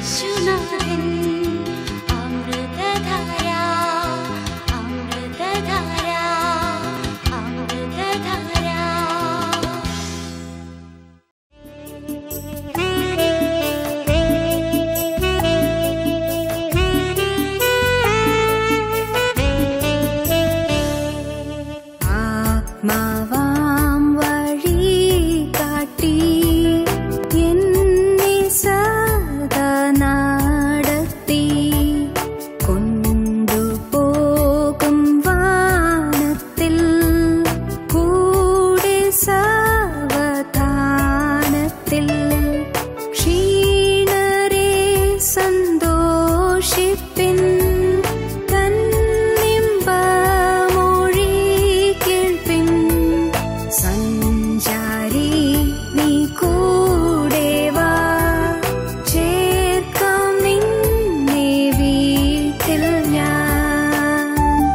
യേശുനാഥൻ അമൃതധാര അമൃതധാര അമൃതധാര ആത്മാവാം വഴി കാട്ടി എന്നെ സദാ നടത്തി കൊണ്ടുപോകും വാനത്തിൽ കൂടെ സാവധാനത്തിൽ ക്ഷീണരെ സന്തോഷിപ്പിൻ തന്നിമ്പമൊഴി കേൾപ്പിൻ സഞ്ചാരി നീ കൂടെ വാ ചേർക്കാം നിന്നെ വീട്ടിൽ ഞാൻ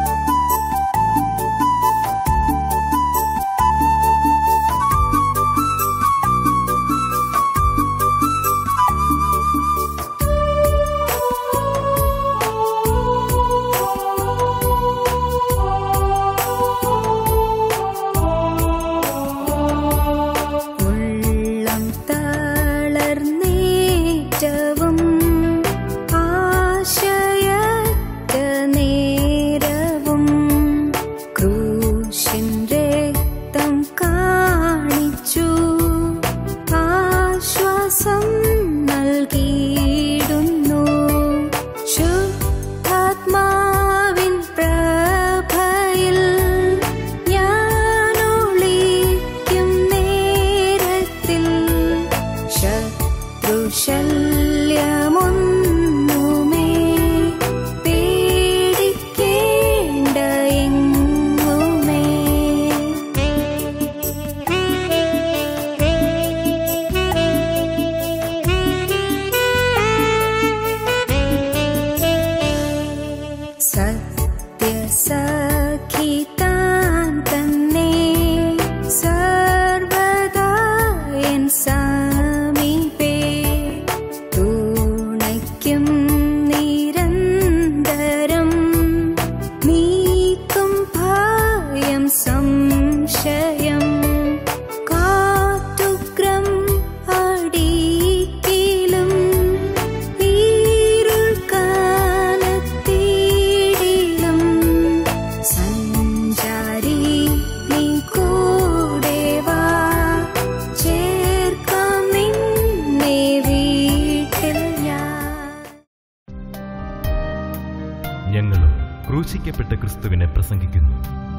ഉള്ളം തളർന്നേറ്റവും ആശയറ്റ നേരവും ക്രൂശിൻ രക്തം കാണിച്ചു ആശ്വാസം നൽകിയിടുന്നു ശുദ്ധാത്മാവിൻ പ്രഭയിൽ ഞാനൊളിക്കും നേരത്തിൽ ശത്രുശല്യമൊന്നുമേ പേടിക്കേണ്ട എങ്ങുമേ സത്യസഖിതാൻ തന്നെ സർവദായൻ സമീപേ തുണയ്ക്കും നിരന്തരം നീക്കും ഭയം സംശയം കാറ്റുഗ്രം അടിക്കിലും ഇരുൾ കാലത്തീടിലും സഞ്ചാരി നീ കൂടെ വാ ചേർക്കാം നിന്നെ വീട്ടിൽ ഞാൻ ഞങ്ങളും ക്രൂശിക്കപ്പെട്ട ക്രിസ്തുവിനെ പ്രസംഗിക്കുന്നു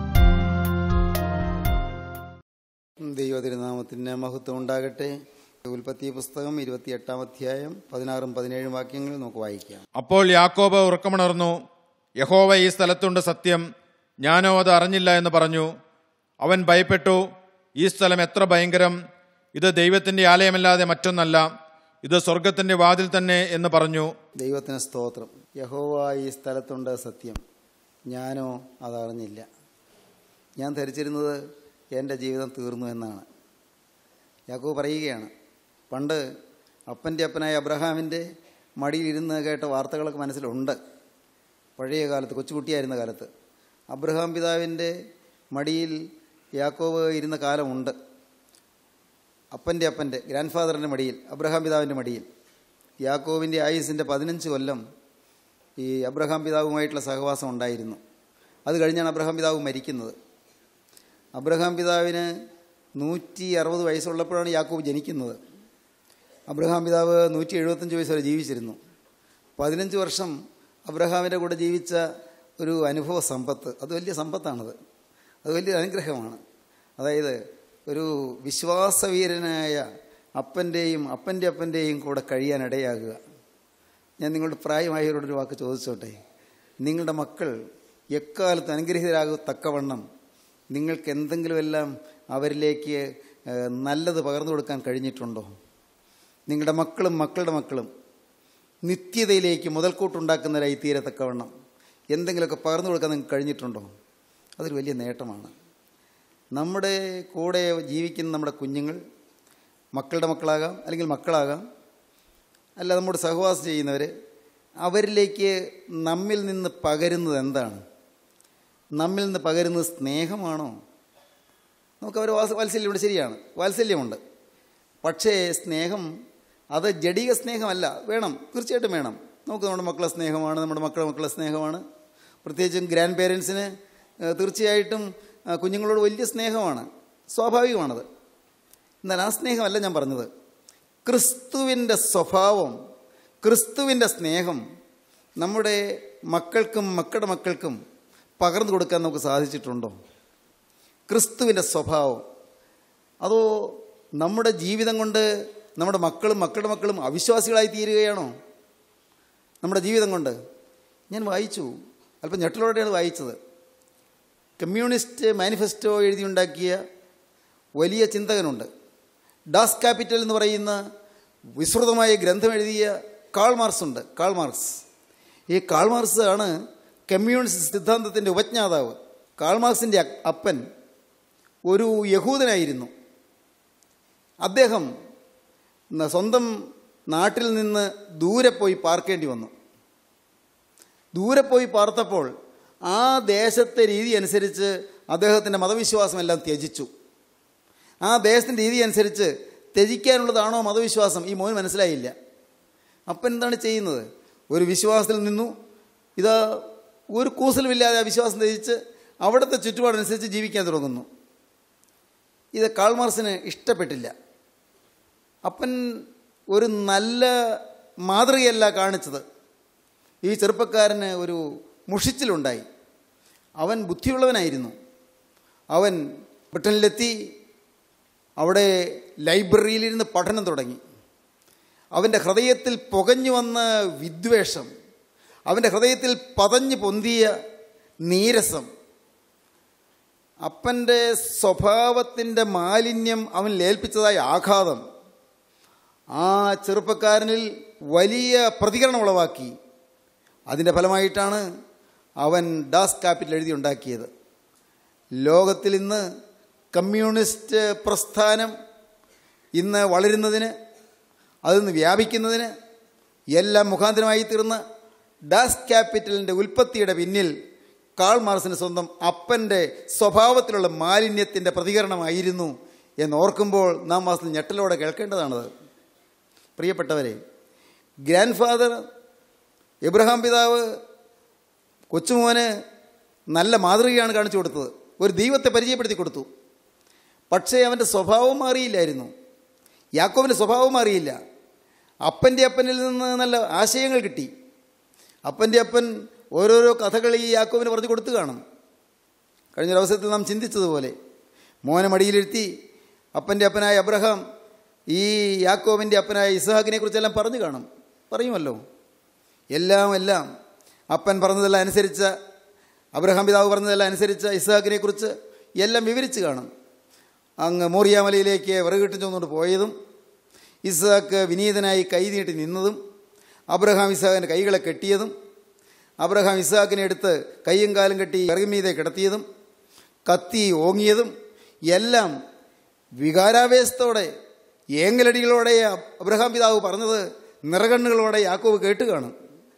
ദൈവതിരുനാമത്തിന് മഹത്വം ഉണ്ടാകട്ടെ ഉൽപ്പത്തി പുസ്തകം ഇരുപത്തിയെട്ടാം അധ്യായം പതിനാറും പതിനേഴും വാക്യങ്ങൾ നമുക്ക് വായിക്കാം അപ്പോൾ യാക്കോബ് ഉറക്കമുണർന്നു യഹോവ ഈ സ്ഥലത്തുണ്ട് സത്യം ഞാനോ അത് അറിഞ്ഞില്ല എന്ന് പറഞ്ഞു അവൻ ഭയപ്പെട്ടു ഈ സ്ഥലം എത്ര ഭയങ്കരം ഇത് ദൈവത്തിന്റെ ആലയമല്ലാതെ മറ്റൊന്നല്ല ഇത് സ്വർഗത്തിന്റെ വാതിൽ തന്നെ എന്ന് പറഞ്ഞു ദൈവത്തിന് സ്തോത്രം യഹോവ ഈ സ്ഥലത്തുണ്ട് സത്യം ഞാനോ അതറിഞ്ഞില്ല ഞാൻ ധരിച്ചിരുന്നത് എൻ്റെ ജീവിതം തീർന്നു എന്നാണ് യാക്കോബ് പറയുകയാണ് പണ്ട് അപ്പൻ്റെ അപ്പനായ അബ്രഹാമിൻ്റെ മടിയിലിരുന്ന് കേട്ട വാർത്തകളൊക്കെ മനസ്സിലുണ്ട് പഴയ കാലത്ത് കൊച്ചുകുട്ടിയായിരുന്ന കാലത്ത് അബ്രഹാം പിതാവിൻ്റെ മടിയിൽ യാക്കോബ് ഇരുന്ന കാലമുണ്ട് അപ്പൻ്റെ അപ്പൻ്റെ ഗ്രാൻഡ് ഫാദറിൻ്റെ മടിയിൽ അബ്രഹാം പിതാവിൻ്റെ മടിയിൽ യാക്കോവിൻ്റെ ആയുസിൻ്റെ പതിനഞ്ച് കൊല്ലം ഈ അബ്രഹാം പിതാവുമായിട്ടുള്ള സഹവാസം ഉണ്ടായിരുന്നു അത് കഴിഞ്ഞാണ് അബ്രഹാം പിതാവ് മരിക്കുന്നത് അബ്രഹാം പിതാവിന് നൂറ്റി അറുപത് വയസ്സുള്ളപ്പോഴാണ് യാക്കോബ് ജനിക്കുന്നത് അബ്രഹാം പിതാവ് നൂറ്റി എഴുപത്തഞ്ച് വയസ്സ് വരെ ജീവിച്ചിരുന്നു പതിനഞ്ച് വർഷം അബ്രഹാമിൻ്റെ കൂടെ ജീവിച്ച ഒരു അനുഭവ സമ്പത്ത് അത് വലിയ സമ്പത്താണത് അത് വലിയ അനുഗ്രഹമാണ് അതായത് ഒരു വിശ്വാസവീരനായ അപ്പൻ്റെയും അപ്പൻ്റെ അപ്പൻ്റെയും കൂടെ കഴിയാനിടയാകുക ഞാൻ നിങ്ങളുടെ പ്രായമായവരോടൊരു വാക്ക് ചോദിച്ചോട്ടെ നിങ്ങളുടെ മക്കൾ എക്കാലത്ത് അനുഗ്രഹീതരാകത്തക്കവണ്ണം നിങ്ങൾക്ക് എന്തെങ്കിലുമെല്ലാം അവരിലേക്ക് ഏഹ്, നല്ലത് പകർന്നു കൊടുക്കാൻ കഴിഞ്ഞിട്ടുണ്ടോ നിങ്ങളുടെ മക്കളും മക്കളുടെ മക്കളും നിത്യതയിലേക്ക് മുതൽക്കൂട്ടുണ്ടാക്കുന്നവരായി തീരത്തക്കവണ്ണം എന്തെങ്കിലുമൊക്കെ പകർന്നു കൊടുക്കാൻ നിങ്ങൾക്ക് കഴിഞ്ഞിട്ടുണ്ടോ അതൊരു വലിയ നേട്ടമാണ് നമ്മുടെ കൂടെ ജീവിക്കുന്ന നമ്മുടെ കുഞ്ഞുങ്ങൾ മക്കളുടെ മക്കളാകാം അല്ലെങ്കിൽ മക്കളാകാം അല്ല നമ്മോട് സഹവാസം ചെയ്യുന്നവർ അവരിലേക്ക് നമ്മിൽ നിന്ന് പകരുന്നത് എന്താണ് നമ്മിൽ നിന്ന് പകരുന്നത് സ്നേഹമാണോ നമുക്ക് അവർ വാസ വാത്സല്യമുണ്ട് ശരിയാണ് വാത്സല്യമുണ്ട് പക്ഷേ സ്നേഹം അത് ജഡിക സ്നേഹമല്ല വേണം തീർച്ചയായിട്ടും വേണം നമുക്ക് നമ്മുടെ മക്കളെ സ്നേഹമാണ് നമ്മുടെ മക്കളെ മക്കളെ സ്നേഹമാണ് പ്രത്യേകിച്ചും ഗ്രാൻഡ് പേരൻസിന് തീർച്ചയായിട്ടും ആ, കുഞ്ഞുങ്ങളോട് വലിയ സ്നേഹമാണ് സ്വാഭാവികമാണത് എന്നാൽ ആ സ്നേഹമല്ല ഞാൻ പറഞ്ഞത് ക്രിസ്തുവിൻ്റെ സ്വഭാവം ക്രിസ്തുവിൻ്റെ സ്നേഹം നമ്മുടെ മക്കൾക്കും മക്കളുടെ മക്കൾക്കും പകർന്നു കൊടുക്കാൻ നമുക്ക് സാധിച്ചിട്ടുണ്ടോ ക്രിസ്തുവിൻ്റെ സ്വഭാവം അതോ നമ്മുടെ ജീവിതം കൊണ്ട് നമ്മുടെ മക്കളും മക്കളുടെ മക്കളും അവിശ്വാസികളായി തീരുകയാണോ നമ്മുടെ ജീവിതം കൊണ്ട് ഞാൻ വായിച്ചു അല്പം ഞെട്ടലോടെയാണ് വായിച്ചത് കമ്മ്യൂണിസ്റ്റ് മാനിഫെസ്റ്റോ എഴുതിയുണ്ടാക്കിയ വലിയ ചിന്തകനുണ്ട് ഡാസ് ക്യാപിറ്റൽ എന്ന് പറയുന്ന വിസ്തൃതമായ ഗ്രന്ഥം എഴുതിയ കാൾ മാർക്സ് ഉണ്ട് കാൾ മാർക്സ് ഈ കാൾ മാർക്സ് ആണ് കമ്മ്യൂണിസ്റ്റ് സിദ്ധാന്തത്തിൻ്റെ ഉപജ്ഞാതാവ് കാൾ മാർക്സിൻ്റെ അ- അപ്പൻ ഒരു യഹൂദനായിരുന്നു അദ്ദേഹം ന- സ്വന്തം നാട്ടിൽ നിന്ന് ദൂരെ പോയി പാർക്കേണ്ടി വന്നു ദൂരെ പോയി പാർത്തപ്പോൾ ആ ദേശത്തെ രീതി അനുസരിച്ച് അദ്ദേഹത്തിൻ്റെ മതവിശ്വാസമെല്ലാം ത്യജിച്ചു ആ ദേശത്തിൻ്റെ രീതി അനുസരിച്ച് ത്യജിക്കാനുള്ളതാണോ മതവിശ്വാസം ഈ മോന് മനസ്സിലായില്ല അപ്പം എന്താണ് ചെയ്യുന്നത് ഒരു വിശ്വാസത്തിൽ നിന്നു ഇതാ ഒരു കൂസലുമില്ലാതെ ആ വിശ്വാസം ത്യജിച്ച് അവിടുത്തെ ചുറ്റുപാടനുസരിച്ച് ജീവിക്കാൻ തുടങ്ങുന്നു ഇത് കാൾമാർസിന് ഇഷ്ടപ്പെട്ടില്ല അപ്പൻ ഒരു നല്ല മാതൃകയല്ല കാണിച്ചത് ഈ ചെറുപ്പക്കാരന് ഒരു മുഷിച്ചിലുണ്ടായി അവൻ ബുദ്ധിയുള്ളവനായിരുന്നു അവൻ ബ്രിട്ടനിലെത്തി അവിടെ ലൈബ്രറിയിലിരുന്ന് പഠനം തുടങ്ങി അവൻ്റെ ഹൃദയത്തിൽ പുകഞ്ഞു വന്ന വിദ്വേഷം അവൻ്റെ ഹൃദയത്തിൽ പതഞ്ഞു പൊന്തിയ നീരസം അപ്പൻ്റെ സ്വഭാവത്തിൻ്റെ മാലിന്യം അവൻ ഏൽപ്പിച്ചതായ ആഘാതം ആ ചെറുപ്പക്കാരനിൽ വലിയ പ്രതികരണം ഉളവാക്കി അതിൻ്റെ ഫലമായിട്ടാണ് അവൻ ഡാസ് ക്യാപിറ്റൽ എഴുതി ഉണ്ടാക്കിയത് ലോകത്തിൽ ഇന്ന് കമ്മ്യൂണിസ്റ്റ് പ്രസ്ഥാനം ഇന്ന് വളരുന്നതിന് അതിന്ന് വ്യാപിക്കുന്നതിന് എല്ലാം മുഖാന്തരമായി തീർന്ന ഡാസ് ക്യാപിറ്റലിൻ്റെ ഉൽപ്പത്തിയുടെ പിന്നിൽ കാൾ മാർസിന് സ്വന്തം അപ്പൻ്റെ സ്വഭാവത്തിലുള്ള മാലിന്യത്തിൻ്റെ പ്രതികരണമായിരുന്നു എന്നോർക്കുമ്പോൾ നാം വാസ്തു ഞെട്ടലോടെ കേൾക്കേണ്ടതാണത് പ്രിയപ്പെട്ടവരെ ഗ്രാൻഡ് ഫാദർ എബ്രഹാം പിതാവ് കൊച്ചുമോന് നല്ല മാതൃകയാണ് കാണിച്ചു കൊടുത്തത് ഒരു ദൈവത്തെ പരിചയപ്പെടുത്തി കൊടുത്തു പക്ഷേ അവൻ്റെ സ്വഭാവം മാറിയില്ലായിരുന്നു യാക്കോബിൻ്റെ സ്വഭാവം മാറിയില്ല അപ്പൻ്റെ അപ്പനിൽ നിന്ന് നല്ല ആശയങ്ങൾ കിട്ടി അപ്പൻ്റെ അപ്പൻ ഓരോരോ കഥകൾ ഈ യാക്കോബിന് പറഞ്ഞു കൊടുത്തു കാണും കഴിഞ്ഞ അവസരത്തിൽ നാം ചിന്തിച്ചതുപോലെ മോനെ മടിയിലിരുത്തി അപ്പൻ്റെ അപ്പനായ അബ്രഹാം ഈ യാക്കോബിൻ്റെ അപ്പനായ ഇസ്ഹാഖിനെ കുറിച്ചെല്ലാം പറഞ്ഞു കാണും പറയുമല്ലോ എല്ലാം എല്ലാം അപ്പൻ പറഞ്ഞതെല്ലാം അനുസരിച്ച അബ്രഹാം പിതാവ് പറഞ്ഞതെല്ലാം അനുസരിച്ച ഇസ്ഹാഖിനെ കുറിച്ച് എല്ലാം വിവരിച്ച് കാണും അങ്ങ് മോറിയാമലയിലേക്ക് വിറകിട്ട് ചുമന്നുകൊണ്ട് പോയതും ഇസ്ഹാക്ക് വിനീതനായി കൈ നീട്ടി നിന്നതും അബ്രഹാം ഇസ്ഹാഖിൻ്റെ കൈകളെ കെട്ടിയതും അബ്രഹാം ഇസ്ഹാക്കിനെ എടുത്ത് കൈയും കാലും കെട്ടി വിറകുമീതെ കിടത്തിയതും കത്തി ഓങ്ങിയതും എല്ലാം വികാരാവേശത്തോടെ ഏങ്ങലടികളോടെ അബ്രഹാം പിതാവ് പറഞ്ഞത് നിറകണ്ണുകളോടെ യാക്കോബ് കേട്ട് കാണും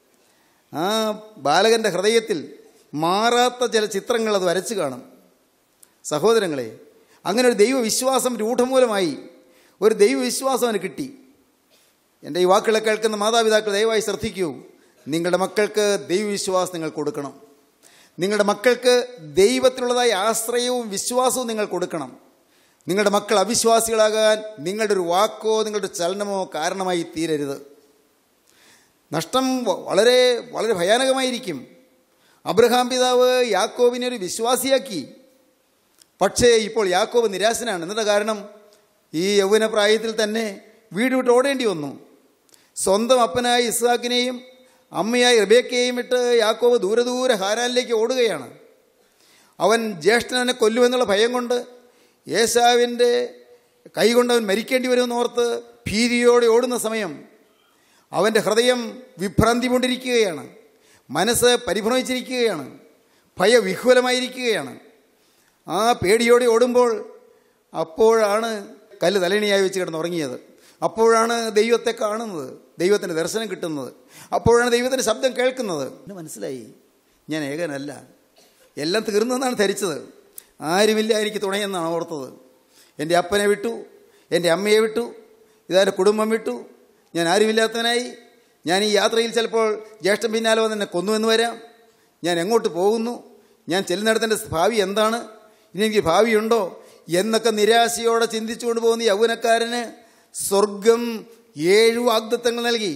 ആ ബാലകൻ്റെ ഹൃദയത്തിൽ മാറാത്ത ചില ചിത്രങ്ങൾ അത് വരച്ച് കാണും സഹോദരങ്ങളെ അങ്ങനെ ഒരു ദൈവവിശ്വാസം രൂഢമൂലമായി ഒരു ദൈവവിശ്വാസം അവന് കിട്ടി എൻ്റെ ഈ വാക്കുകളെ കേൾക്കുന്ന മാതാപിതാക്കൾ ദയവായി ശ്രദ്ധിക്കൂ നിങ്ങളുടെ മക്കൾക്ക് ദൈവവിശ്വാസം നിങ്ങൾ കൊടുക്കണം നിങ്ങളുടെ മക്കൾക്ക് ദൈവത്തിലുള്ളതായ ആശ്രയവും വിശ്വാസവും നിങ്ങൾ കൊടുക്കണം നിങ്ങളുടെ മക്കൾ അവിശ്വാസികളാകാൻ നിങ്ങളുടെ ഒരു വാക്കോ നിങ്ങളുടെ ചലനമോ കാരണമായി തീരരുത് നഷ്ടം വ- വളരെ വളരെ ഭയാനകമായിരിക്കും അബ്രഹാം പിതാവ് യാക്കോബിനെ ഒരു വിശ്വാസിയാക്കി പക്ഷേ ഇപ്പോൾ യാക്കോബ് നിരാശനാണ് എന്നിട്ട് കാരണം ഈ യൗവന പ്രായത്തിൽ തന്നെ വീട് വിട്ട് ഓടേണ്ടി വന്നു സ്വന്തം അപ്പനായ ഇസ്ഹാക്കിനെയും അമ്മയായ റിബേക്കയെയും വിട്ട് യാക്കോബ് ദൂരെ ദൂരെ ഹാരാനിലേക്ക് ഓടുകയാണ് അവൻ ജ്യേഷ്ഠനെ കൊല്ലുമെന്നുള്ള ഭയം കൊണ്ട് യേശാവിൻ്റെ കൈകൊണ്ട് അവൻ മരിക്കേണ്ടി വരുമെന്ന് ഓർത്ത് ഭീതിയോടെ ഓടുന്ന സമയം അവൻ്റെ ഹൃദയം വിഭ്രാന്തി കൊണ്ടിരിക്കുകയാണ് മനസ്സ് പരിഭ്രമിച്ചിരിക്കുകയാണ് ഭയവിഹ്വലമായിരിക്കുകയാണ് ആ പേടിയോടെ ഓടുമ്പോൾ അപ്പോഴാണ് കല്ല് തലണിയായി വെച്ച് കിടന്നുറങ്ങിയത് അപ്പോഴാണ് ദൈവത്തെ കാണുന്നത് ദൈവത്തിൻ്റെ ദർശനം കിട്ടുന്നത് അപ്പോഴാണ് ദൈവത്തിൻ്റെ ശബ്ദം കേൾക്കുന്നത് എന്നെ മനസ്സിലായി ഞാൻ ഏകനല്ല എല്ലാം തീർന്നെന്നാണ് ധരിച്ചത് ആരുമില്ല എനിക്ക് തുണയെന്നാണ് ഓർത്തത് എൻ്റെ അപ്പനെ വിട്ടു എൻ്റെ അമ്മയെ വിട്ടു ഇതാരുടെ കുടുംബം വിട്ടു ഞാൻ ആരുമില്ലാത്തവനായി ഞാൻ ഈ യാത്രയിൽ ചിലപ്പോൾ ജ്യേഷ്ഠൻ പിന്നാലെ വന്ന് എന്നെ കൊന്നുവെന്ന് വരാം ഞാൻ എങ്ങോട്ട് പോകുന്നു ഞാൻ ചെല്ലുന്നിടത്തിൻ്റെ ഭാവി എന്താണ് ഇനി എനിക്ക് ഭാവിയുണ്ടോ എന്നൊക്കെ നിരാശയോടെ ചിന്തിച്ചുകൊണ്ട് പോകുന്ന ഈ യൗവനക്കാരന് സ്വർഗം ഏഴ് വാഗ്ദത്തങ്ങൾ നൽകി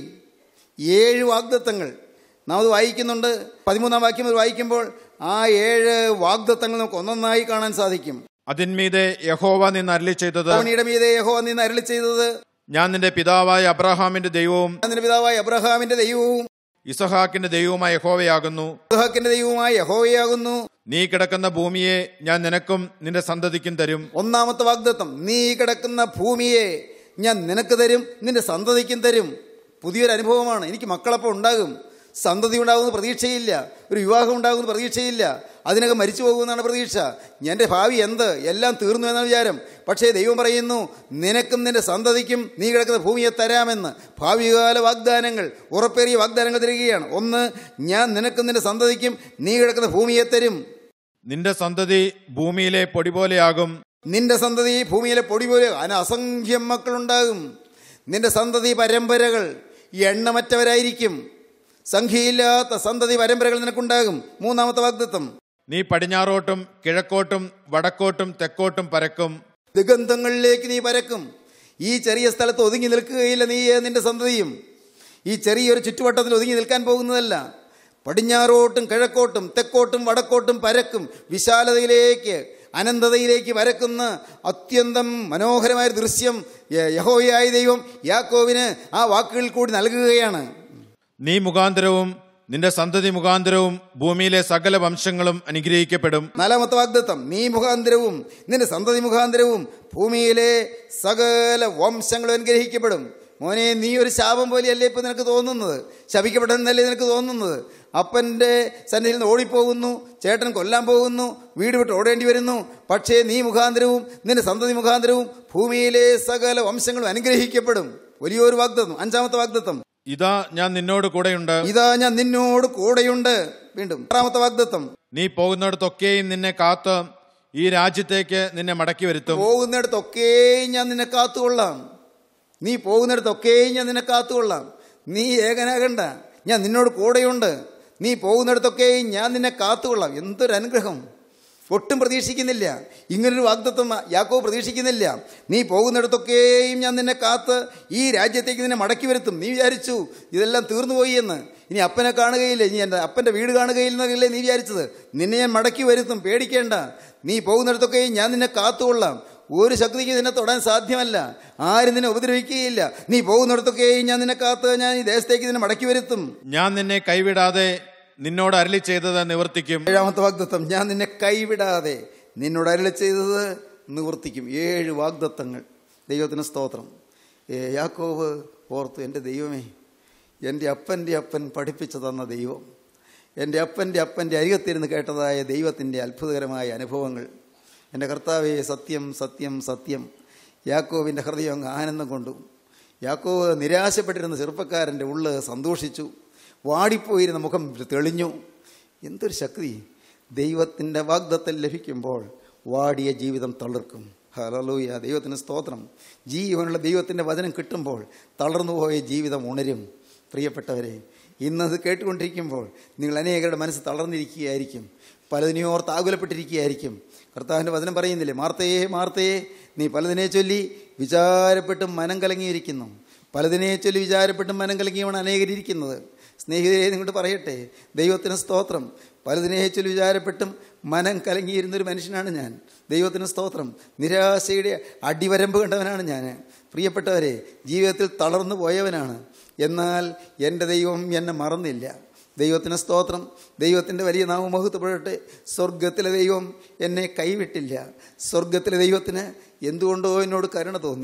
ഏഴ് വാഗ്ദത്തങ്ങൾ നാം അത് വായിക്കുന്നുണ്ട് പതിമൂന്നാം വാക്യം മുതൽ വായിക്കുമ്പോൾ ആ ഏഴ് വാഗ്ദത്തങ്ങൾ നമുക്ക് ഒന്നൊന്നായി കാണാൻ സാധിക്കും അതിന്മീതെ യഹോവ നിന്ന് അരളി ചെയ്തത് ഭൂമിയുടെ മീതെ യഹോ നിന്ന് അരളി ചെയ്തത് ഞാൻ നിന്റെ പിതാവായ അബ്രഹാമിന്റെ ദൈവവും അതിന്റെ പിതാവായ അബ്രഹാമിന്റെ ദൈവവും ഇസഹാക്കിന്റെ ദൈവവുമായ യഹോവയാകുന്നു ഇസ്ഹാക്കിന്റെ ദൈവവുമായ യഹോവയാകുന്നു നീ കിടക്കുന്ന ഭൂമിയെ ഞാൻ നിനക്കും നിന്റെ സന്തതിക്കും തരും ഒന്നാമത്തെ വാഗ്ദത്തം നീ കിടക്കുന്ന ഭൂമിയെ ഞാൻ നിനക്ക് തരും നിന്റെ സന്തതിക്കും തരും പുതിയൊരു അനുഭവമാണ് എനിക്ക് മക്കളപ്പം ഉണ്ടാകും സന്തതി ഉണ്ടാകുമെന്ന് പ്രതീക്ഷയില്ല ഒരു വിവാഹം ഉണ്ടാകുമെന്ന് പ്രതീക്ഷയില്ല അതിനകം മരിച്ചു പോകുമെന്നാണ് പ്രതീക്ഷ എൻ്റെ ഭാവി എന്ത് എല്ലാം തീർന്നു എന്ന വിചാരം പക്ഷേ ദൈവം പറയുന്നു നിനക്കും നിന്റെ സന്തതിക്കും നീ കിടക്കുന്ന ഭൂമിയെ തരാമെന്ന് ഭാവികാല വാഗ്ദാനങ്ങൾ ഉറപ്പേറിയ വാഗ്ദാനങ്ങൾ തരികയാണ് ഒന്ന് ഞാൻ നിനക്കും നിന്റെ സന്തതിക്കും നീ കിടക്കുന്ന ഭൂമിയെ തരും നിന്റെ സന്തതി ഭൂമിയിലെ പൊടി പോലെയാകും നിന്റെ സന്തതി ഭൂമിയിലെ പൊടി പോലെ അതിന് അസംഖ്യം മക്കളുണ്ടാകും നിന്റെ സന്തതി പരമ്പരകൾ എണ്ണമറ്റവരായിരിക്കും സംഖ്യയില്ലാത്ത സന്തതി പരമ്പരകൾ നിനക്കുണ്ടാകും മൂന്നാമത്തെ വാഗ്ദത്വം നീ പടിഞ്ഞാറോട്ടും കിഴക്കോട്ടും വടക്കോട്ടും തെക്കോട്ടും പരക്കും ദിഗന്ധങ്ങളിലേക്ക് നീ പരക്കും ഈ ചെറിയ സ്ഥലത്ത് ഒതുങ്ങി നിൽക്കുകയില്ല നീ നിന്റെ സന്തതിയും ഈ ചെറിയൊരു ചുറ്റുവട്ടത്തിൽ ഒതുങ്ങി നിൽക്കാൻ പോകുന്നതല്ല പടിഞ്ഞാറോട്ടും കിഴക്കോട്ടും തെക്കോട്ടും വടക്കോട്ടും പരക്കും വിശാലതയിലേക്ക് അനന്തതയിലേക്ക് പരക്കുന്ന അത്യന്തം മനോഹരമായ ഒരു ദൃശ്യം യ- യഹോവയായ ദൈവം യാക്കോവിന് ആ വാക്കുകളിൽ കൂടി നൽകുകയാണ് നീ മുഖാന്തരവും നിന്റെ സന്തതി മുഖാന്തരവും ഭൂമിയിലെ സകല വംശങ്ങളും അനുഗ്രഹിക്കപ്പെടും നാലാമത്തെ വാഗ്ദത്തം നീ മുഖാന്തരവും നിന്റെ സന്തതി മുഖാന്തരവും ഭൂമിയിലെ സകല വംശങ്ങളും അനുഗ്രഹിക്കപ്പെടും മോനെ നീ ഒരു ശാപം പോലെയല്ലേ ഇപ്പം നിനക്ക് തോന്നുന്നത് ശപിക്കപ്പെട്ടെന്നല്ലേ നിനക്ക് തോന്നുന്നത് അപ്പൻ്റെ സന്നിധിയിൽ നിന്ന് ഓടിപ്പോകുന്നു ചേട്ടൻ കൊല്ലാൻ പോകുന്നു വീട് വിട്ട് ഓടേണ്ടി വരുന്നു പക്ഷേ നീ മുഖാന്തരവും നിന്റെ സന്തതി മുഖാന്തരവും ഭൂമിയിലെ സകല വംശങ്ങളും അനുഗ്രഹിക്കപ്പെടും വലിയൊരു വാഗ്ദത്തം അഞ്ചാമത്തെ വാഗ്ദത്തം ഇതാ ഞാൻ നിന്നോട് കൂടെയുണ്ട് ഇതാ ഞാൻ നിന്നോട് കൂടെയുണ്ട് വീണ്ടും ആറാമത്തെ വാഗ്ദത്തം നീ പോകുന്നിടത്തൊക്കെയും നിന്നെ കാത്ത് ഈ രാജ്യത്തേക്ക് നിന്നെ മടക്കി വരുത്തും പോകുന്നിടത്തൊക്കെയും ഞാൻ നിന്നെ കാത്തുകൊള്ളാം നീ പോകുന്നിടത്തൊക്കെയും ഞാൻ നിന്നെ കാത്തുകൊള്ളാം നീ ഏകനാകണ്ട ഞാൻ നിന്നോട് കൂടെയുണ്ട് നീ പോകുന്നിടത്തൊക്കെയും ഞാൻ നിന്നെ കാത്തുകൊള്ളാം എന്തൊരു അനുഗ്രഹം ഒട്ടും പ്രതീക്ഷിക്കുന്നില്ല ഇങ്ങനൊരു വാഗ്ദത്വം യാക്കോ പ്രതീക്ഷിക്കുന്നില്ല നീ പോകുന്നിടത്തൊക്കെയും ഞാൻ നിന്നെ കാത്ത് ഈ രാജ്യത്തേക്ക് നിന്നെ മടക്കി വരുത്തും നീ വിചാരിച്ചു ഇതെല്ലാം തീർന്നു പോയി എന്ന് ഇനി അപ്പനെ കാണുകയില്ല ഇനി എൻ്റെ അപ്പൻ്റെ വീട് കാണുകയില്ലെന്നല്ലേ നീ വിചാരിച്ചത് നിന്നെ ഞാൻ മടക്കി വരുത്തും പേടിക്കേണ്ട നീ പോകുന്നിടത്തൊക്കെയും ഞാൻ നിന്നെ കാത്തുകൊള്ളാം ഒരു ശക്തിക്ക് നിന്നെ തൊടാൻ സാധ്യമല്ല ആരും നിന്നെ ഉപദ്രവിക്കുകയില്ല നീ പോകുന്നിടത്തൊക്കെയും ഞാൻ നിന്നെ കാത്ത് ഞാൻ ഈ ദേശത്തേക്ക് നിന്നെ മടക്കി വരുത്തും ഞാൻ നിന്നെ കൈവിടാതെ നിന്നോട് അരളി ചെയ്തത് നിവർത്തിക്കും ഏഴാമത്തെ വാഗ്ദത്തം ഞാൻ നിന്നെ കൈവിടാതെ നിന്നോട് അരുളി ചെയ്തത് നിവർത്തിക്കും ഏഴ് വാഗ്ദത്തങ്ങൾ ദൈവത്തിന് സ്തോത്രം ഏ, യാക്കോവ് ഓർത്തു എൻ്റെ ദൈവമേ എൻ്റെ അപ്പൻ്റെ അപ്പൻ പഠിപ്പിച്ചു തന്ന ദൈവം എൻ്റെ അപ്പൻ്റെ അപ്പൻ്റെ അരികത്തിരുന്ന് കേട്ടതായ ദൈവത്തിൻ്റെ അത്ഭുതകരമായ അനുഭവങ്ങൾ എൻ്റെ കർത്താവെ സത്യം സത്യം സത്യം യാക്കോവിൻ്റെ ഹൃദയം അങ്ങ് ആനന്ദം കൊണ്ടു യാക്കോവ് നിരാശപ്പെട്ടിരുന്ന ചെറുപ്പക്കാരൻ്റെ ഉള്ള് സന്തോഷിച്ചു വാടിപ്പോയിരുന്ന മുഖം തെളിഞ്ഞു എന്തൊരു ശക്തി ദൈവത്തിൻ്റെ വാഗ്ദത്തം ലഭിക്കുമ്പോൾ വാടിയ ജീവിതം തളിർക്കും ഹലലൂയ ദൈവത്തിന് സ്തോത്രം ജീവനുള്ള ദൈവത്തിൻ്റെ വചനം കിട്ടുമ്പോൾ തളർന്നു പോയ ജീവിതം ഉണരും പ്രിയപ്പെട്ടവരെ ഇന്നത് കേട്ടുകൊണ്ടിരിക്കുമ്പോൾ നിങ്ങൾ അനേകരുടെ മനസ്സ് തളർന്നിരിക്കുകയായിരിക്കും പലതിനെയും ഓർത്ത് ആകുലപ്പെട്ടിരിക്കുകയായിരിക്കും കർത്താവിൻ്റെ വചനം പറയുന്നില്ലേ മാർത്തയെ മാർത്തയെ നീ പലതിനെ ചൊല്ലി വിചാരപ്പെട്ടും മനം കലങ്ങിയിരിക്കുന്നു പലതിനെ ചൊല്ലി വിചാരപ്പെട്ടും മനം കലങ്ങിയാണ് അനേകരിയിരിക്കുന്നത് സ്നേഹിതരെ നിങ്ങോട്ട് പറയട്ടെ ദൈവത്തിന് സ്തോത്രം പലതിനെ ചൊല്ലി വിചാരപ്പെട്ടും മനം കലങ്ങിയിരുന്നൊരു മനുഷ്യനാണ് ഞാൻ ദൈവത്തിന് സ്തോത്രം നിരാശയുടെ അടിവരമ്പ് കണ്ടവനാണ് ഞാൻ പ്രിയപ്പെട്ടവരെ ജീവിതത്തിൽ തളർന്നു പോയവനാണ് എന്നാൽ എൻ്റെ ദൈവം എന്നെ മറന്നില്ല ദൈവത്തിന് സ്തോത്രം ദൈവത്തിൻ്റെ വലിയ നാമമഹത്വപ്പെടട്ടെ സ്വർഗത്തിലെ ദൈവം എന്നെ കൈവിട്ടില്ല സ്വർഗത്തിലെ ദൈവത്തിന് എന്തുകൊണ്ടോ എന്നോട് കരുണ തോന്നി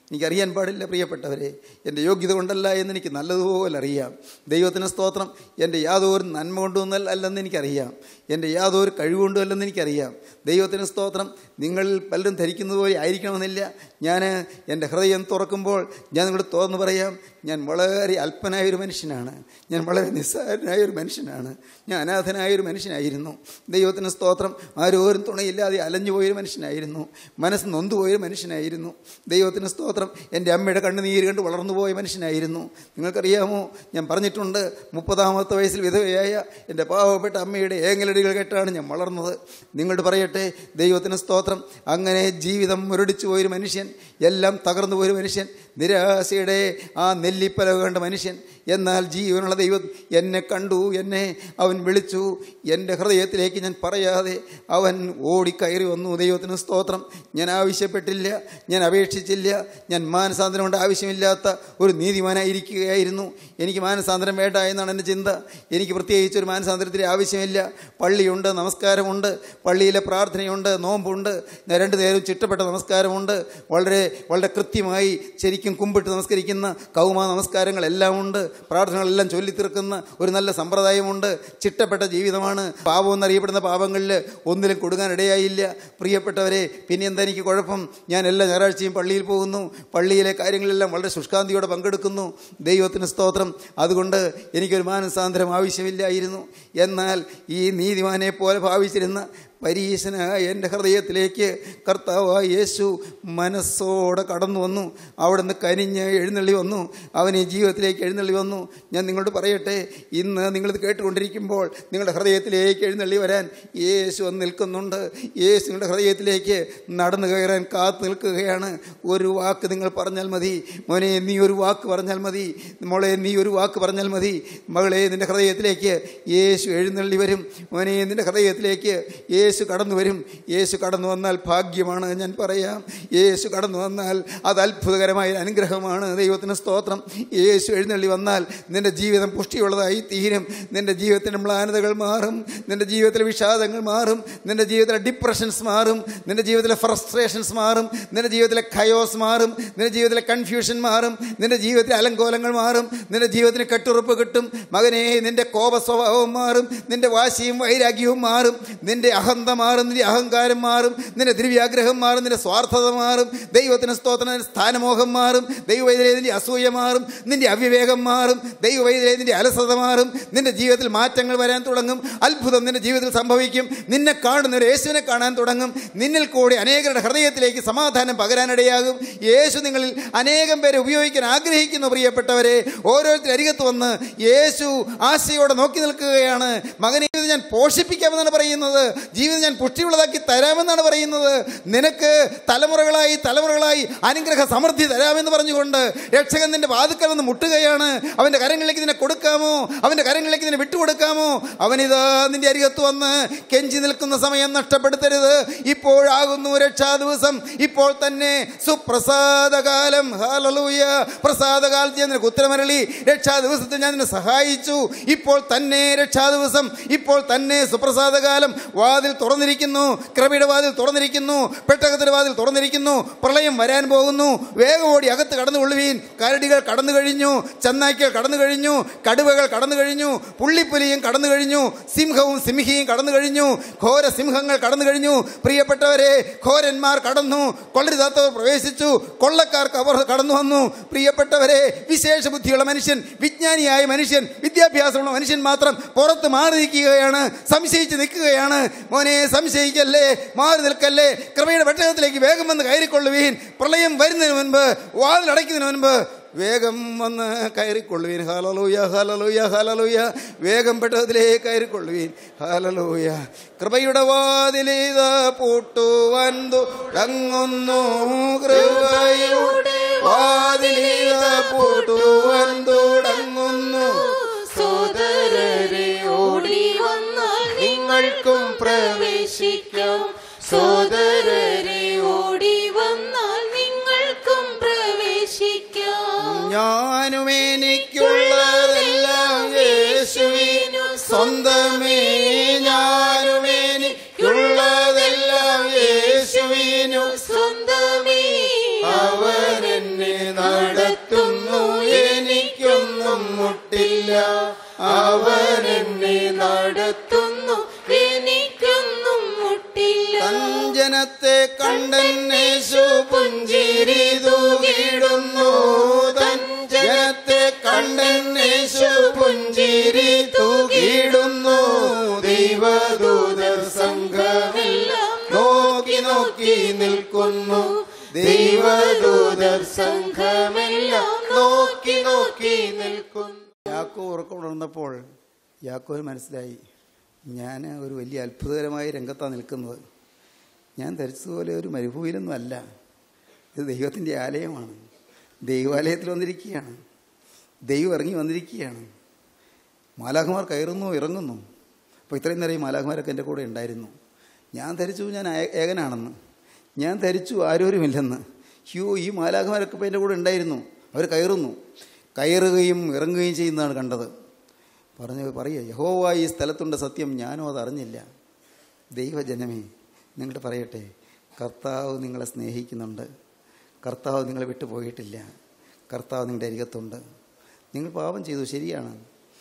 എനിക്കറിയാൻ പാടില്ല പ്രിയപ്പെട്ടവരെ എൻ്റെ യോഗ്യത കൊണ്ടല്ല എന്ന് എനിക്ക് നല്ലതുപോലെ അറിയാം ദൈവത്തിന് സ്തോത്രം എൻ്റെ യാതൊരു നന്മ കൊണ്ടൊന്നും അല്ലെന്ന് എനിക്കറിയാം എൻ്റെ യാതൊരു കഴിവുകൊണ്ടും അല്ലെന്ന് എനിക്കറിയാം ദൈവത്തിന് സ്തോത്രം നിങ്ങളിൽ പലരും ധരിക്കുന്നത് പോലെ ആയിരിക്കണമെന്നില്ല ഞാൻ എൻ്റെ ഹൃദയം തുറക്കുമ്പോൾ ഞാൻ നിങ്ങളോട് തുറന്ന് പറയാം ഞാൻ വളരെ അല്പനായ ഒരു മനുഷ്യനാണ് ഞാൻ വളരെ നിസ്സാരനായ ഒരു മനുഷ്യനാണ് ഞാൻ അനാഥനായ ഒരു മനുഷ്യനായിരുന്നു ദൈവത്തിന് സ്തോത്രം ആരോരും തുണയില്ലാതെ അലഞ്ഞുപോയൊരു മനുഷ്യനായിരുന്നു മനസ്സ് നൊന്തുപോയൊരു മനുഷ്യനായിരുന്നു ദൈവത്തിന് സ്തോത്രം എൻ്റെ അമ്മയുടെ കണ്ണുനീര് കണ്ട് വളർന്നുപോയ മനുഷ്യനായിരുന്നു നിങ്ങൾക്കറിയാമോ ഞാൻ പറഞ്ഞിട്ടുണ്ട് മുപ്പതാമത്തെ വയസ്സിൽ വിധവയായ എൻ്റെ പാവപ്പെട്ട അമ്മയുടെ ഏങ്ങലടികൾ കേട്ടാണ് ഞാൻ വളർന്നത് നിങ്ങളോട് പറയട്ടെ ദൈവത്തിന് സ്തോത്രം അങ്ങനെ ജീവിതം മുരടിച്ചു പോയൊരു മനുഷ്യൻ എല്ലാം തകർന്നു പോയൊരു മനുഷ്യൻ നിരാശയുടെ ആ നെല്ലിപ്പല കണ്ട മനുഷ്യൻ എന്നാൽ ജീവനുള്ള ദൈവം എന്നെ കണ്ടു എന്നെ അവൻ വിളിച്ചു എൻ്റെ ഹൃദയത്തിലേക്ക് ഞാൻ പറയാതെ അവൻ ഓടിക്കയറി വന്നു ദൈവത്തിന് സ്തോത്രം ഞാൻ ആവശ്യപ്പെട്ടില്ല ഞാൻ അപേക്ഷിച്ചില്ല ഞാൻ മാനസാന്തരം കൊണ്ട് ആവശ്യമില്ലാത്ത ഒരു നീതിമാനായിരിക്കുകയായിരുന്നു എനിക്ക് മാനസാന്തരം വേണ്ട എന്നാണ് എൻ്റെ ചിന്ത എനിക്ക് പ്രത്യേകിച്ച് ഒരു മാനസാന്തരത്തിന് ആവശ്യമില്ല പള്ളിയുണ്ട് നമസ്കാരമുണ്ട് പള്ളിയിലെ പ്രാർത്ഥനയുണ്ട് നോമ്പുണ്ട് ഞാൻ രണ്ടു നേരം ചിട്ടപ്പെട്ട നമസ്കാരമുണ്ട് വളരെ വളരെ കൃത്യമായി ശരിക്കും കുമ്പിട്ട് നമസ്കരിക്കുന്ന കൗമ നമസ്കാരങ്ങളെല്ലാം ഉണ്ട് പ്രാർത്ഥനകളെല്ലാം ചൊല്ലിത്തീർക്കുന്ന ഒരു നല്ല സമ്പ്രദായമുണ്ട് ചിട്ടപ്പെട്ട ജീവിതമാണ് പാപം എന്നറിയപ്പെടുന്ന പാപങ്ങളിൽ ഒന്നിലും കൊടുക്കാൻ ഇടയായില്ല പ്രിയപ്പെട്ടവരെ പിന്നെ എന്താ എനിക്ക് കുഴപ്പം ഞാൻ എല്ലാ ഞായറാഴ്ചയും പള്ളിയിൽ പോകുന്നു പള്ളിയിലെ കാര്യങ്ങളെല്ലാം വളരെ ശുഷ്കാന്തിയോടെ പങ്കെടുക്കുന്നു ദൈവത്തിന് സ്തോത്രം അതുകൊണ്ട് എനിക്കൊരു മാനസാന്തരം ആവശ്യമില്ലായിരുന്നു എന്നാൽ ഈ നീതിമാനെ പോലെ ഭാവിച്ചിരുന്ന പരീശനായ എൻ്റെ ഹൃദയത്തിലേക്ക് കർത്താവായ യേശു മനസ്സോടെ കടന്നു വന്നു അവിടുന്ന് കനിഞ്ഞ് എഴുന്നള്ളി വന്നു അവൻ ഈ ജീവിതത്തിലേക്ക് എഴുന്നള്ളി വന്നു ഞാൻ നിങ്ങളോട് പറയട്ടെ ഇന്ന് നിങ്ങളിത് കേട്ടുകൊണ്ടിരിക്കുമ്പോൾ നിങ്ങളുടെ ഹൃദയത്തിലേക്ക് എഴുന്നള്ളി വരാൻ യേശു വന്ന് നിൽക്കുന്നുണ്ട് യേശു നിങ്ങളുടെ ഹൃദയത്തിലേക്ക് നടന്നു കയറാൻ കാത്തു നിൽക്കുകയാണ് ഒരു വാക്ക് നിങ്ങൾ പറഞ്ഞാൽ മതി മോനെ നീ ഒരു വാക്ക് പറഞ്ഞാൽ മതി മോളെ നീ ഒരു വാക്ക് പറഞ്ഞാൽ മതി മകളെ നിന്റെ ഹൃദയത്തിലേക്ക് യേശു എഴുന്നള്ളി വരും മോനെ നിന്റെ ഹൃദയത്തിലേക്ക് യേശു കടന്നു വരും യേശു കടന്നു വന്നാൽ ഭാഗ്യമാണ് ഞാൻ പറയാം യേശു കടന്നു വന്നാൽ അത് അത്ഭുതകരമായ ഒരു അനുഗ്രഹമാണ് ദൈവത്തിന് സ്തോത്രം യേശു എഴുന്നള്ളി വന്നാൽ നിന്റെ ജീവിതം പുഷ്ടിയുള്ളതായി തീരും നിന്റെ ജീവിതത്തിൻ്റെ മ്ലാനതകൾ മാറും നിന്റെ ജീവിതത്തിലെ വിഷാദങ്ങൾ മാറും നിന്റെ ജീവിതത്തിലെ ഡിപ്രഷൻസ് മാറും നിന്റെ ജീവിതത്തിലെ ഫ്രസ്ട്രേഷൻസ് മാറും നിന്റെ ജീവിതത്തിലെ ഖയോസ് മാറും നിന്റെ ജീവിതത്തിലെ കൺഫ്യൂഷൻ മാറും നിന്റെ ജീവിതത്തിലെ അലങ്കോലങ്ങൾ മാറും നിന്റെ ജീവിതത്തിന് കെട്ടുറപ്പ് കിട്ടും മകനെ നിന്റെ കോപ സ്വഭാവം മാറും നിന്റെ വാശിയും വൈരാഗ്യവും മാറും നിന്റെ അഹന്ത മാറും നിന്റെ അഹങ്കാരം മാറും നിന്റെ ദ്രവ്യാഗ്രഹം മാറും നിന്റെ സ്വാർത്ഥത മാറും ദൈവത്തിന് സ്തോത്രം നിന്റെ സ്ഥാനമോഹം മാറും ദൈവവൈദ്യരെ നിന്റെ അസൂയ മാറും നിന്റെ അവിവേകം മാറും ദൈവവൈദ്യരെ നിന്റെ അലസത മാറും നിന്റെ ജീവിതത്തിൽ മാറ്റങ്ങൾ വരാൻ തുടങ്ങും അത്ഭുതം നിന്റെ ജീവിതത്തിൽ സംഭവിക്കും നിന്നെ കാണുന്ന ഒരു യേശുവിനെ കാണാൻ തുടങ്ങും നിന്നിൽ കൂടി അനേകരുടെ ഹൃദയത്തിലേക്ക് സമാധാനം പകരാനിടയാകും യേശു നിങ്ങളിൽ അനേകം പേരെ ഉപയോഗിക്കാൻ ആഗ്രഹിക്കുന്നു പ്രിയപ്പെട്ടവരെ ഓരോരുത്തർ അരികത്ത് വന്ന് യേശു ആശയോടെ നോക്കി നിൽക്കുകയാണ് മകനെ ഇത് ഞാൻ പോഷിപ്പിക്കാമെന്നാണ് പറയുന്നത് ജീവിതം ഞാൻ പുഷ്ടിയുള്ളതാക്കി തരാമെന്നാണ് പറയുന്നത് നിനക്ക് തലമുറകളായി തലമുറകളായി അനുഗ്രഹ സമൃദ്ധി തരാമെന്ന് പറഞ്ഞുകൊണ്ട് രക്ഷകൻ നിന്റെ വാതുക്കൽ വന്ന് മുട്ടുകയാണ് അവന്റെ കരങ്ങളിലേക്ക് നിന്നെ കൊടുക്കാമോ അവന്റെ കരങ്ങളിലേക്ക് നിന്നെ വിട്ടുകൊടുക്കാമോ അവനിതാ നിന്റെ അരികത്ത് വന്ന് കെഞ്ചി നിൽക്കുന്ന സമയം നഷ്ടപ്പെടുത്തരുത് ഇപ്പോഴാകുന്നു രക്ഷാ ദിവസം ഇപ്പോൾ തന്നെ സുപ്രസാദകാലം ഹാലലൂയ പ്രസാദകാലത്ത് ഞാൻ നിനക്ക് ഉത്തരമരളി രക്ഷാ ദിവസത്തിൽ ഞാൻ നിന്നെ സഹായിച്ചു ഇപ്പോൾ തന്നെ രക്ഷാ ദിവസം ഇപ്പോൾ തന്നെ സുപ്രസാദകാലം വാതിൽ തുറന്നിരിക്കുന്നു കൃപയുടെ വാതിൽ തുറന്നിരിക്കുന്നു പെട്ടകത്തിന്റെ വാതിൽ തുറന്നിരിക്കുന്നു പ്രളയം വരാൻ പോകുന്നു വേഗം ഓടി അകത്ത് കടന്നു കൊള്ളുവീൻ കരടികൾ കടന്നു കഴിഞ്ഞു ചെന്നായ്ക്കൾ കടന്നു കഴിഞ്ഞു കടുവകൾ കടന്നു കഴിഞ്ഞു പുള്ളിപ്പുലിയും കടന്നു കഴിഞ്ഞു സിംഹവും സിംഹിയും കടന്നു കഴിഞ്ഞു ഘോര സിംഹങ്ങൾ കടന്നു കഴിഞ്ഞു പ്രിയപ്പെട്ടവരെ ഘോരന്മാർ കടന്നു കൊള്ളരുതാത്തവർ പ്രവേശിച്ചു കൊള്ളക്കാർക്ക് അവർ കടന്നു വന്നു പ്രിയപ്പെട്ടവരെ വിശേഷ ബുദ്ധിയുള്ള മനുഷ്യൻ വിജ്ഞാനിയായ മനുഷ്യൻ വിദ്യാഭ്യാസമുള്ള മനുഷ്യൻ മാത്രം പുറത്ത് മാറി നിൽക്കുകയാണ് സംശയിച്ച് നിൽക്കുകയാണ് മോനെ സംശയിക്കല്ലേ മാറി നിൽക്കല്ലേ കൃപയുടെ വെട്ടകത്തിലേക്ക് വേഗം വന്ന് കയറിക്കൊള്ളുവീൻ പ്രളയം വരുന്നതിന് മുൻപ് വാതിലടയ്ക്കുന്നതിന് മുൻപ് വേഗം വന്ന് കയറിക്കൊള്ളുവീൻ ഹാലലൂയ ഹാലലൂയ ഹാലലൂയ വേഗം പെട്ടതിലേക്ക് കയറിക്കൊള്ളുവീൻ ഹാലലൂയ കൃപയുടെ വാതിലേത പൂട്ടുവാൻ തുടങ്ങുന്നു കൃപയുടെ വാതിലേത പൂട്ടുവാൻ തുടങ്ങുന്നു സോദരരെ ഓടി വന്നാൽ നിങ്ങൾക്കും പ്രവേശിക്കാം സോദരരെ ഓടി വന്നാൽ നിങ്ങൾക്കും പ്രവേശിക്കാം ഞാനും എനിക്കുള്ളതെല്ലാം യേശുവിനു സ്വന്തമേ ഞാനും എനിക്കുള്ളതെല്ലാം യേശുവിനു സ്വന്തമേ അവൻ എന്നെ മുട്ടില്ല അവൻ എന്നെ നടത്തുന്നു എനിക്കൊന്നും മുട്ടില്ല തഞ്ജനത്തെ കണ്ടന്നേശു പുഞ്ചിരി തൂകിടുന്നു തഞ്ചനത്തെ കണ്ടന്നേശു പുഞ്ചിരി തൂകിടുന്നു ദൈവദൂതർ സംഘമെല്ലാം നോക്കി നോക്കി നിൽക്കുന്നു ദൈവദൂതർ സംഘമെല്ലാം നോക്കി നോക്കി നിൽക്കുന്നു യാക്കോ ഉറക്കം ഉണർന്നപ്പോൾ യാക്കോന് മനസ്സിലായി ഞാൻ ഒരു വലിയ അത്ഭുതകരമായ രംഗത്താണ് നിൽക്കുന്നത് ഞാൻ ധരിച്ചതുപോലെ ഒരു മരുഭൂമിയിലൊന്നും അല്ല ഇത് ദൈവത്തിൻ്റെ ആലയമാണ് ദൈവാലയത്തിൽ വന്നിരിക്കുകയാണ് ദൈവം ഇറങ്ങി വന്നിരിക്കുകയാണ് മാലാഖമാർ കയറുന്നു ഇറങ്ങുന്നു അപ്പോൾ ഇത്രയും നേരം ഈ മാലാഖമാരൊക്കെ എൻ്റെ കൂടെ ഉണ്ടായിരുന്നു ഞാൻ ധരിച്ചു ഞാൻ ഏ- ഏകനാണെന്ന് ഞാൻ ധരിച്ചു ആരോരുമില്ലെന്ന് ഹ്യോ ഈ മാലാഖമാരൊക്കെ ഇപ്പോൾ എൻ്റെ കൂടെ ഉണ്ടായിരുന്നു അവർ കയറുന്നു കയറുകയും ഇറങ്ങുകയും ചെയ്യുന്നതാണ് കണ്ടത് പറഞ്ഞു പറയുക യഹോവ ഈ സ്ഥലത്തുണ്ട് സത്യം ഞാനും അത് അറിഞ്ഞില്ല ദൈവജനമേ നിങ്ങളുടെ പറയട്ടെ കർത്താവ് നിങ്ങളെ സ്നേഹിക്കുന്നുണ്ട് കർത്താവ് നിങ്ങളെ വിട്ടു പോയിട്ടില്ല കർത്താവ് നിങ്ങളുടെ അരികത്തുണ്ട് നിങ്ങൾ പാപം ചെയ്തു ശരിയാണ്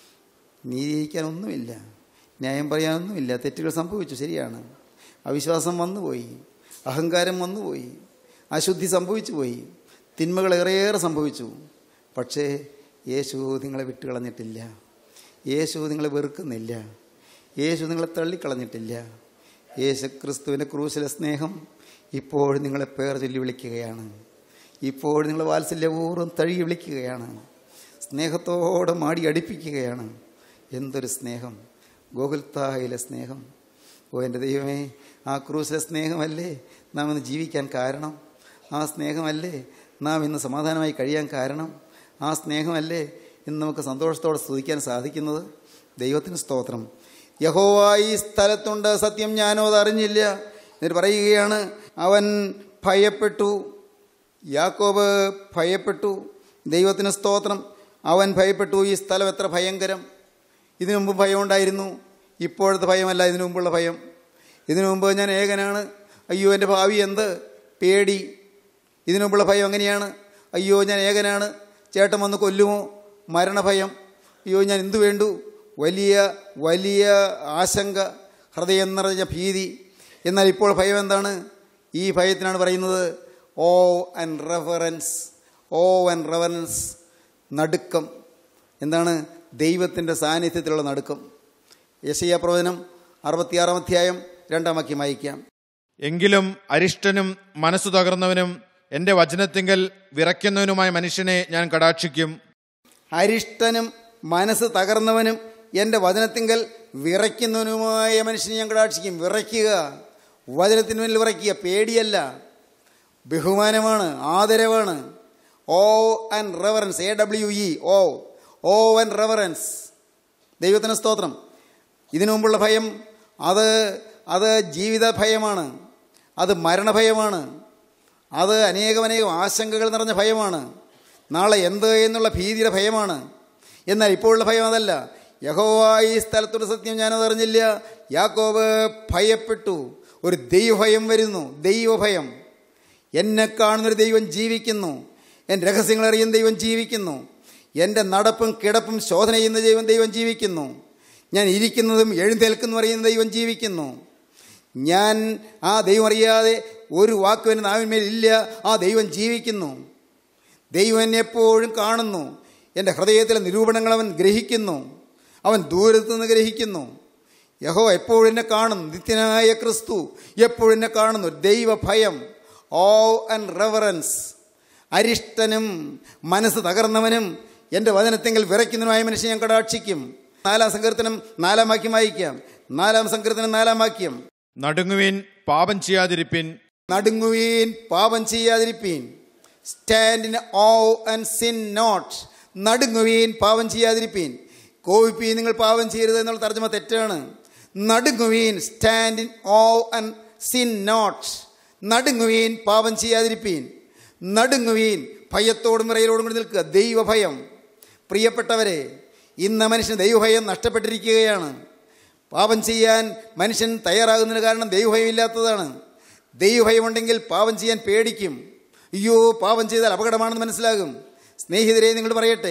നീതിയിരിക്കാനൊന്നുമില്ല ന്യായം പറയാനൊന്നുമില്ല തെറ്റുകൾ സംഭവിച്ചു ശരിയാണ് അവിശ്വാസം വന്നുപോയി അഹങ്കാരം വന്നുപോയി അശുദ്ധി സംഭവിച്ചു പോയി തിന്മകൾ ഏറെയേറെ സംഭവിച്ചു പക്ഷേ യേശു നിങ്ങളെ വിട്ടുകളഞ്ഞിട്ടില്ല യേശു നിങ്ങളെ വെറുക്കുന്നില്ല യേശു നിങ്ങളെ തള്ളിക്കളഞ്ഞിട്ടില്ല യേശു ക്രിസ്തുവിൻ്റെ ക്രൂശിലെ സ്നേഹം ഇപ്പോൾ നിങ്ങളെ പേർ ചൊല്ലി വിളിക്കുകയാണ് ഇപ്പോൾ നിങ്ങളെ വാത്സല്യപൂർവ്വം തഴുകി വിളിക്കുകയാണ് സ്നേഹത്തോടെ മാടി അടുപ്പിക്കുകയാണ് എന്തൊരു സ്നേഹം ഗോകുൽത്തായിലെ സ്നേഹം ഓ എൻ്റെ ദൈവമേ ആ ക്രൂസിലെ സ്നേഹമല്ലേ നാം ഇന്ന് ജീവിക്കാൻ കാരണം ആ സ്നേഹമല്ലേ നാം ഇന്ന് സമാധാനമായി കഴിയാൻ കാരണം ആ സ്നേഹമല്ലേ ഇന്ന് നമുക്ക് സന്തോഷത്തോടെ സ്തുതിക്കാൻ സാധിക്കുന്നത് ദൈവത്തിന് സ്തോത്രം യഹോവ ഈ സ്ഥലത്തുണ്ട് സത്യം ഞാനോ അത് അറിഞ്ഞില്ല എന്നിട്ട് പറയുകയാണ് അവൻ ഭയപ്പെട്ടു യാക്കോബ് ഭയപ്പെട്ടു ദൈവത്തിന് സ്തോത്രം അവൻ ഭയപ്പെട്ടു ഈ സ്ഥലം എത്ര ഭയങ്കരം ഇതിനു മുമ്പ് ഭയം ഉണ്ടായിരുന്നു ഇപ്പോഴത്തെ ഭയമല്ല ഇതിനു മുമ്പുള്ള ഭയം ഇതിനു മുമ്പ് ഞാൻ ഏകനാണ് അയ്യോ എൻ്റെ ഭാവി എന്ത് പേടി ഇതിനു മുമ്പുള്ള ഭയം എങ്ങനെയാണ് അയ്യോ ഞാൻ ഏകനാണ് ചേട്ടൻ വന്ന് കൊല്ലുമോ മരണഭയം അയ്യോ ഞാൻ എന്തു വേണ്ടു വലിയ വലിയ ആശങ്ക ഹൃദയം നിറഞ്ഞ ഭീതി എന്നാൽ ഇപ്പോൾ ഭയം എന്താണ് ഈ ഭയത്തിനാണ് പറയുന്നത് awe and reference awe and reference നടുക്കം എന്താണ് ദൈവത്തിൻ്റെ സാന്നിധ്യത്തിലുള്ള നടുക്കം യശയ്യ പ്രവചനം അറുപത്തിയാറാം അധ്യായം രണ്ടാം വാക്യം വായിക്കാം എങ്കിലും അരിഷ്ടനും മനസ്സു തകർന്നവനും എൻ്റെ വചനത്തിങ്കൽ വിറയ്ക്കുന്നവനുമായ മനുഷ്യനെ ഞാൻ കടാക്ഷിക്കും അരിഷ്ടനും മനസ്സ് തകർന്നവനും എൻ്റെ വചനത്തിങ്കൽ വിറയ്ക്കുന്നവനുമായ മനുഷ്യനെ ഞാൻ കടാക്ഷിക്കും വിറയ്ക്കുക വചനത്തിന് മുന്നിൽ വിറയ്ക്കുക പേടിയല്ല ബഹുമാനമാണ് ആദരവാണ് awe and reverence A W E awe awe and reverence ദൈവത്തിന് സ്തോത്രം ഇതിനു മുമ്പുള്ള ഭയം അത് അത് ജീവിത ഭയമാണ് അത് മരണഭയമാണ് അത് അനേകമനേകം ആശങ്കകൾ നിറഞ്ഞ ഭയമാണ് നാളെ എന്ത് എന്നുള്ള ഭീതിയുടെ ഭയമാണ് എന്നാൽ ഇപ്പോഴുള്ള ഭയം അതല്ല യഹോവ ഈ സ്ഥലത്തോട് സത്യം ഞാനത് അറിഞ്ഞില്ല യാക്കോബ് ഭയപ്പെട്ടു ഒരു ദൈവഭയം വരുന്നു ദൈവഭയം എന്നെ കാണുന്നൊരു ദൈവം ജീവിക്കുന്നു എൻ്റെ രഹസ്യങ്ങൾ അറിയുന്ന ദൈവം ജീവിക്കുന്നു എൻ്റെ നടപ്പും കിടപ്പും ശോധന ചെയ്യുന്ന ദൈവം ദൈവം ജീവിക്കുന്നു ഞാൻ ഇരിക്കുന്നതും എഴുന്നേൽക്കുന്നു അറിയുന്ന ദൈവം ജീവിക്കുന്നു ഞാൻ ആ ദൈവം അറിയാതെ ഒരു വാക്കും എൻ്റെ നാവിന്മേൽ ഇല്ല ആ ദൈവം ജീവിക്കുന്നു ദൈവം എന്നെ എപ്പോഴും കാണുന്നു എൻ്റെ ഹൃദയത്തിലെ നിരൂപണങ്ങൾ അവൻ ഗ്രഹിക്കുന്നു അവൻ ദൂരത്തു നിന്ന് ഗ്രഹിക്കുന്നു യഹോ എപ്പോഴും എന്നെ കാണുന്നു നിത്യനായ ക്രിസ്തു എപ്പോഴും എന്നെ കാണുന്നു ദൈവഭയം ഓ ആൻഡ് റെവറൻസ് അരിഷ്ടനും മനസ്സ് തകർന്നവനും എൻ്റെ വചനത്തെങ്കിൽ വിറയ്ക്കുന്നതിനുമായ മനുഷ്യൻ ഞാൻ കടാക്ഷിക്കും നാലാം സങ്കീർത്തനം നാലാം വാക്യം വായിക്കാം നാലാം സങ്കീർത്തനം നാലാം വാക്യം നടുങ്ങുവിൻ പാപം ചെയ്യാതിരിപ്പിൻ നടുങ്ങുവീൻ പാപം ചെയ്യാതിരിപ്പീൻ stand in awe and sin not നടുങ്ങുവീൻ പാപം ചെയ്യാതിരിപ്പീൻ കോവിപ്പീൻ നിങ്ങൾ പാപം ചെയ്യരുത് എന്നുള്ള തർജ്ജമ തെറ്റാണ് നടുങ്ങുവീൻ stand in awe and sin not നടുങ്ങുവീൻ പാപം ചെയ്യാതിരിപ്പീൻ നടുങ്ങുവീൻ ഭയത്തോടും വിറയലോടും കൂടി നിൽക്കുക ദൈവഭയം പ്രിയപ്പെട്ടവരെ ഇന്ന് മനുഷ്യന് ദൈവഭയം നഷ്ടപ്പെട്ടിരിക്കുകയാണ് പാപം ചെയ്യാൻ മനുഷ്യൻ തയ്യാറാകുന്നതിന് കാരണം ദൈവഭയമില്ലാത്തതാണ് ദൈവഭയമുണ്ടെങ്കിൽ പാപം ചെയ്യാൻ പേടിക്കും അയ്യോ പാപം ചെയ്താൽ അപകടമാണെന്ന് മനസ്സിലാകും സ്നേഹിതരെ നിങ്ങൾ പറയട്ടെ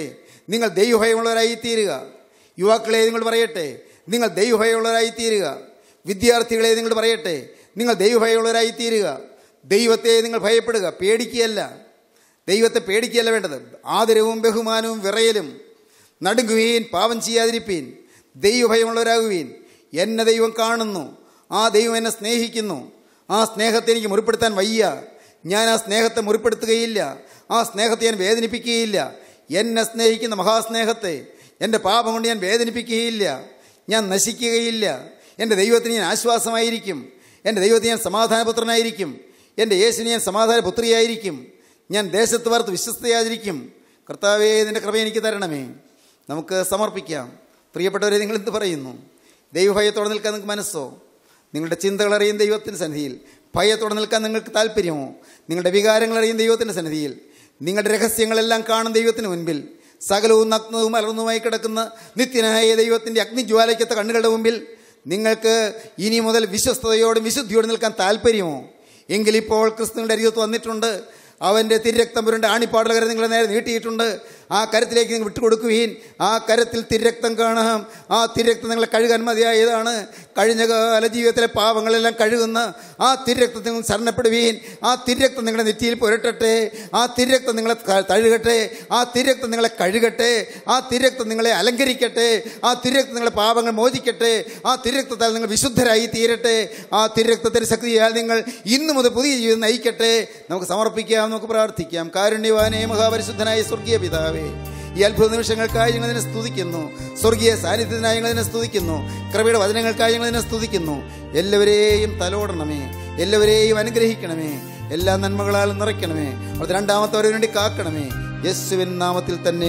നിങ്ങൾ ദൈവഭയമുള്ളവരായി തീരുക യുവാക്കളെ നിങ്ങൾ പറയട്ടെ നിങ്ങൾ ദൈവഭയമുള്ളവരായി തീരുക വിദ്യാർത്ഥികളെ നിങ്ങൾ പറയട്ടെ നിങ്ങൾ ദൈവഭയമുള്ളവരായി തീരുക ദൈവത്തെ നിങ്ങൾ ഭയപ്പെടുക പേടിക്കുകയല്ല ദൈവത്തെ പേടിക്കുകയല്ല വേണ്ടത് ആദരവും ബഹുമാനവും വിറയലും നടുങ്ങുവീൻ പാപം ചെയ്യാതിരിപ്പീൻ ദൈവഭയമുള്ളവരാകുവീൻ എന്നെ ദൈവം കാണുന്നു ആ ദൈവം എന്നെ സ്നേഹിക്കുന്നു ആ സ്നേഹത്തെ എനിക്ക് മുറിപ്പെടുത്താൻ വയ്യ ഞാൻ ആ സ്നേഹത്തെ മുറിപ്പെടുത്തുകയില്ല ആ സ്നേഹത്തെ ഞാൻ വേദനിപ്പിക്കുകയില്ല എന്നെ സ്നേഹിക്കുന്ന മഹാസ്നേഹത്തെ എൻ്റെ പാപം കൊണ്ട് ഞാൻ വേദനിപ്പിക്കുകയില്ല ഞാൻ നശിക്കുകയില്ല എൻ്റെ ദൈവത്തിന് ഞാൻ ആശ്വാസമായിരിക്കും എൻ്റെ ദൈവത്തിന് ഞാൻ സമാധാനപുത്രനായിരിക്കും എൻ്റെ യേശുവിന് ഞാൻ സമാധാനപുത്രിയായിരിക്കും ഞാൻ ദേശത്ത് വാർത്ത് വിശ്വസ്തയായിരിക്കും കർത്താവേ നിൻ്റെ കൃപ എനിക്ക് തരണമേ നമുക്ക് സമർപ്പിക്കാം പ്രിയപ്പെട്ടവരെ നിങ്ങൾ എന്ത് പറയുന്നു ദൈവഭയത്തോടെ നിൽക്കാൻ നിങ്ങൾക്ക് മനസ്സോ നിങ്ങളുടെ ചിന്തകൾ അറിയും ദൈവത്തിൻ്റെ സന്നിധിയിൽ ഭയത്തോടെ നിൽക്കാൻ നിങ്ങൾക്ക് താല്പര്യമോ നിങ്ങളുടെ വികാരങ്ങൾ അറിയും ദൈവത്തിൻ്റെ സന്നിധിയിൽ നിങ്ങളുടെ രഹസ്യങ്ങളെല്ലാം കാണും ദൈവത്തിന് മുൻപിൽ സകലവും നഗ്നവും അലർന്നുമായി കിടക്കുന്ന നിത്യനായ ദൈവത്തിൻ്റെ അഗ്നിജ്വാലയ്ക്കത്ത കണ്ണുകളുടെ മുമ്പിൽ നിങ്ങൾക്ക് ഇനി മുതൽ വിശ്വസ്തയോടും വിശുദ്ധിയോടും നിൽക്കാൻ താല്പര്യമോ എങ്കിലിപ്പോൾ ക്രിസ്തുവിൻ്റെ അരികത്ത് വന്നിട്ടുണ്ട് അവൻ്റെ തിരക്തം പുരണ്ട ആണിപ്പാടുകൾ നിങ്ങളെ നേരെ നീട്ടിയിട്ടുണ്ട് ആ കരത്തിലേക്ക് നിങ്ങൾ വിട്ടുകൊടുക്കുവീൻ ആ കരത്തിൽ തിരക്തം കാണാം ആ തിരക്തം നിങ്ങളെ കഴുകാൻ മതിയായതാണ് കഴിഞ്ഞ കാല ജീവിതത്തിലെ പാവങ്ങളെല്ലാം കഴുകുന്ന ആ തിരക്തത്തിൽ നിങ്ങൾ ശരണപ്പെടുവീൻ ആ തിരക്തം നിങ്ങളുടെ നെറ്റിയിൽ പുരട്ടട്ടെ ആ തിരക്തം നിങ്ങളെ ക- തഴുകട്ടെ ആ തിരക്തം നിങ്ങളെ കഴുകട്ടെ ആ തിരക്തം നിങ്ങളെ അലങ്കരിക്കട്ടെ ആ തിരക്തം നിങ്ങളെ പാപങ്ങൾ മോചിക്കട്ടെ ആ തിരക്തത്താൽ നിങ്ങൾ വിശുദ്ധരായി തീരട്ടെ ആ തിരക്തത്തിൻ്റെ ശക്തിയാൽ നിങ്ങൾ ഇന്നു മുതൽ പുതിയ ജീവിതം നയിക്കട്ടെ നമുക്ക് സമർപ്പിക്കാം നമുക്ക് പ്രാർത്ഥിക്കാം കാരുണ്യവാനേ മഹാപരിശുദ്ധനായ സ്വർഗീയ പിതാവേ ഈ അത്ഭുത നിമിഷങ്ങൾക്കായി ഞങ്ങൾ ഇതിനെ സ്തുതിക്കുന്നു സ്വർഗീയ സാന്നിധ്യത്തിനായി ഞങ്ങൾ ഇതിനെ സ്തുതിക്കുന്നു കൃപയുടെ വചനങ്ങൾക്കായി ഞങ്ങൾ ഇതിനെ സ്തുതിക്കുന്നു എല്ലാവരെയും തലോടണമേ എല്ലാവരെയും അനുഗ്രഹിക്കണമേ എല്ലാ നന്മകളാലും നിറയ്ക്കണമേ അവിടുത്തെ രണ്ടാമത്തവരെ വേണ്ടി കാക്കണമേ യേശുവിൻ നാമത്തിൽ തന്നെ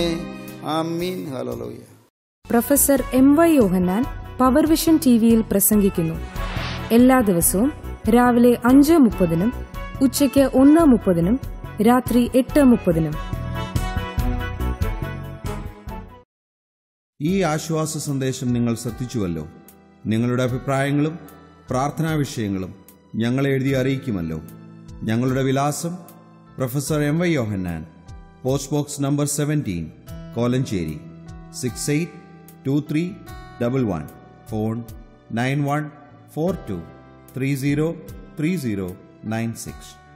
ആമീൻ ഹലോലോയ professor M Y Yohannan power vision T വിയിൽ പ്രസംഗിക്കുന്നു എല്ലാ ദിവസവും രാവിലെ അഞ്ച് മുപ്പതിനും ഉച്ചയ്ക്ക് ഒന്ന് മുപ്പതിനും രാത്രി എട്ട് മുപ്പതിനും ഈ ആശ്വാസ സന്ദേശം നിങ്ങൾ ശ്രദ്ധിച്ചുവല്ലോ നിങ്ങളുടെ അഭിപ്രായങ്ങളും പ്രാർത്ഥനാ വിഷയങ്ങളും ഞങ്ങളെ എഴുതി അറിയിക്കുമല്ലോ ഞങ്ങളുടെ വിലാസം professor M Y Yohannan post box number seventeen Kolenchery six eight two three double one phone nine one four two three zero three zero nine six